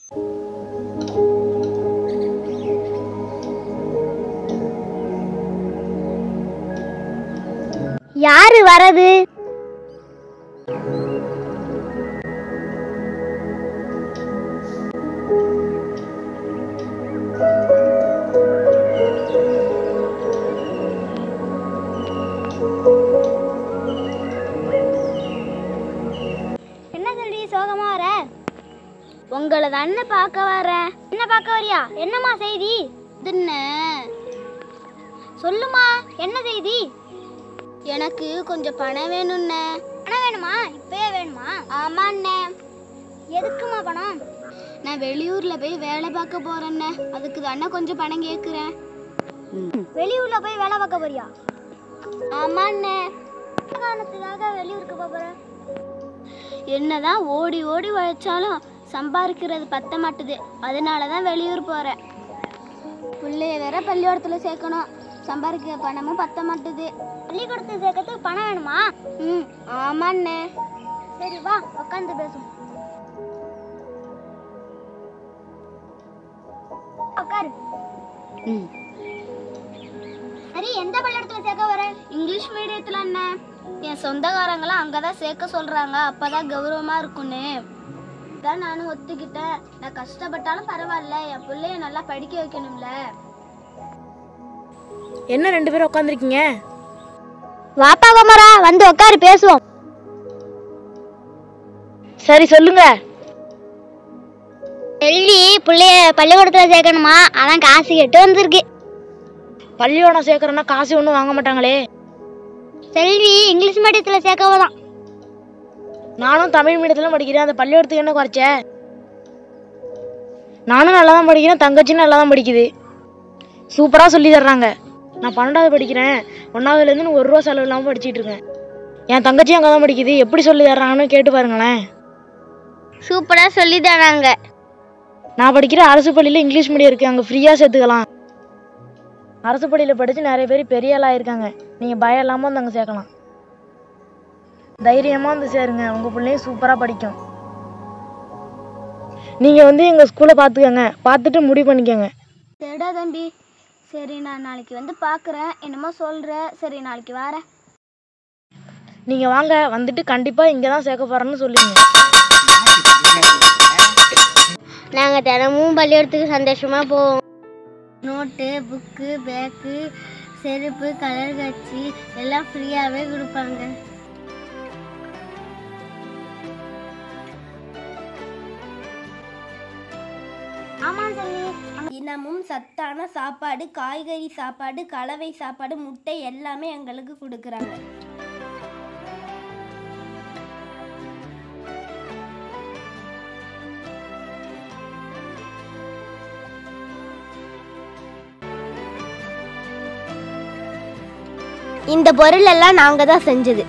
யாரு வரது என்ன சொல்லி சோகமா வர உங்களை தானே பார்க்க வரேன் என்ன பார்க்க வரியா என்னம்மா செய்தி என்ன சொல்லுமா என்ன செய்தி எனக்கு கொஞ்சம் பணம் வேணும்ண்ணே பணம் வேணுமா இப்பயே வேணுமா ஆமா அண்ணே எதுக்குமா பணம் நான் வெளியூர்ல போய் வேலை பார்க்க போறேண்ணே அதுக்கு தானே கொஞ்சம் பணம் கேட்குறேன் வெளியூர்ல போய் வேலை பார்க்க போறியா ஆமா அண்ணே என்ன காரணத்துக்காக வெளியூருக்கு போக போற என்னதான் ஓடி ஓடி உழைச்சாலும் சம்பாதிக்கிறது பத்த மாட்டுது அதனால தான் வெளியூர் போகிறேன் பிள்ளைய வேற பள்ளிக்கூடத்தில் சேர்க்கணும் சம்பாதிக்கிற பணமும் பத்த மாட்டுது பள்ளிக்கூடத்தில் சேர்க்கறதுக்கு பணம் வேணுமா ம் ஆமாண்ணே சரி வா உட்காந்து பேசுவோம் உட்காரு சரி எந்த பள்ளிக்கூடத்தில் சேர்க்க வர இங்கிலீஷ் மீடியத்தில் அண்ணே என் சொந்தக்காரங்களாம் அங்கே தான் சேர்க்க சொல்கிறாங்க அப்போ தான் கௌரவமாக இருக்கும்னு தான் நானும் ஒத்துக்கிட்டேன் நான் கஷ்டப்பட்டாலும் பரவாயில்ல என் பிள்ளைய நல்லா படிக்க வைக்கணும்ல என்ன ரெண்டு பேரும் உட்காந்துருக்கீங்க வாப்பா குமரா வந்து உட்காரு பேசுவோம் சரி சொல்லுங்க செல்வி பிள்ளைய பள்ளிக்கூடத்தில் சேர்க்கணுமா அதான் காசு கேட்டு வந்திருக்கு பள்ளியோடம் சேர்க்கறேன்னா காசு ஒன்றும் வாங்க மாட்டாங்களே செல்வி இங்கிலீஷ் மீடியத்தில் சேர்க்க தான் நானும் தமிழ் மீடியத்துல படிக்கிறேன் அந்த பள்ளியோடத்துக்கு என்ன குறைச்ச நானும் நல்லா தான் படிக்கிறேன் தங்கச்சியும் நல்லா தான் படிக்குது சூப்பராக சொல்லி தர்றாங்க நான் பன்னெண்டாவது படிக்கிறேன் ஒன்றாவதுலேருந்து நான் ஒரு ரூபா செலவு இல்லாமல் படிச்சிட்டு இருக்கேன் என் தங்கச்சியும் அங்கே தான் படிக்குது எப்படி சொல்லி தர்றாங்கன்னு கேட்டு பாருங்களேன் சூப்பராக சொல்லி தராங்க நான் படிக்கிற அரசு பள்ளியில் இங்கிலீஷ் மீடியம் இருக்குது அங்கே ஃப்ரீயாக சேர்த்துக்கலாம் அரசு பள்ளியில் படித்து நிறைய பேர் பெரிய ஆளாக இருக்காங்க நீங்கள் பயம் இல்லாமல் வந்து அங்கே சேர்க்கலாம் தைரியமாக வந்து சேருங்க உங்கள் பிள்ளையும் சூப்பராக படிக்கும் நீங்கள் வந்து எங்கள் ஸ்கூலை பார்த்துக்கோங்க பார்த்துட்டு முடிவு பண்ணிக்கோங்க சரிடா தம்பி சரி நான் நாளைக்கு வந்து பார்க்குறேன் என்னமோ சொல்கிற சரி நாளைக்கு வரேன் நீங்கள் வாங்க வந்துட்டு கண்டிப்பாக இங்கே தான் சேர்க்க போகிறேன்னு சொல்லுவீங்க நாங்கள் தினமும் பள்ளிக்கூடத்துக்கு சந்தோஷமாக போவோம் நோட்டு புக்கு பேக்கு செருப்பு கலர் கட்சி எல்லாம் ஃப்ரீயாகவே கொடுப்பாங்க ஆமாம் சொல்லி தினமும் சத்தான சாப்பாடு காய்கறி சாப்பாடு கலவை சாப்பாடு முட்டை எல்லாமே எங்களுக்கு கொடுக்குறாங்க இந்த பொருள் எல்லாம் நாங்கள் தான் செஞ்சது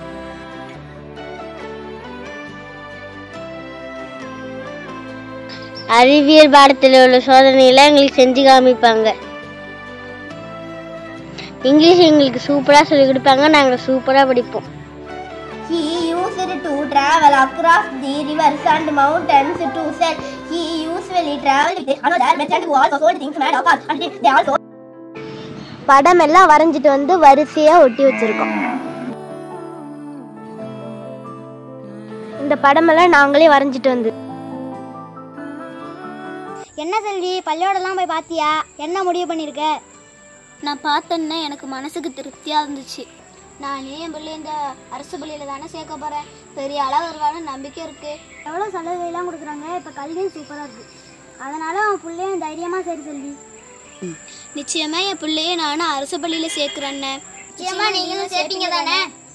அறிவியல் பாடத்தில் உள்ள சோதனையெல்லாம் எங்களுக்கு செஞ்சு காமிப்பாங்க இங்கிலீஷ் எங்களுக்கு சூப்பராக சொல்லி கொடுப்பாங்க நாங்கள் சூப்பராக படிப்போம் He used to travel across the rivers and mountains to sell. He usually traveled with another merchant who also sold things made of us. And they also படம் எல்லாம் வரைஞ்சிட்டு வந்து வரிசையாக ஒட்டி வச்சிருக்கோம் இந்த படமெல்லாம் நாங்களே வரைஞ்சிட்டு வந்து என்ன செல்வி பள்ளியோடலாம் போய் பார்த்தியா என்ன முடிவு பண்ணியிருக்க நான் பார்த்தேன்னா எனக்கு மனசுக்கு திருப்தியாக இருந்துச்சு நானே என் பிள்ளை இந்த அரசு பள்ளியில் தானே சேர்க்க போகிறேன் பெரிய அளவு வருவான நம்பிக்கை இருக்குது எவ்வளோ சலுகைலாம் கொடுக்குறாங்க இப்போ கல்வியும் சூப்பராக இருக்குது அதனால் அவன் பிள்ளையும் தைரியமாக சரி செல்வி நிச்சயமா என் பிள்ளைய நானும் அரசு பள்ளியில் சேர்க்குறேன்னு நிச்சயமா நீங்களும் சேர்ப்பீங்க தானே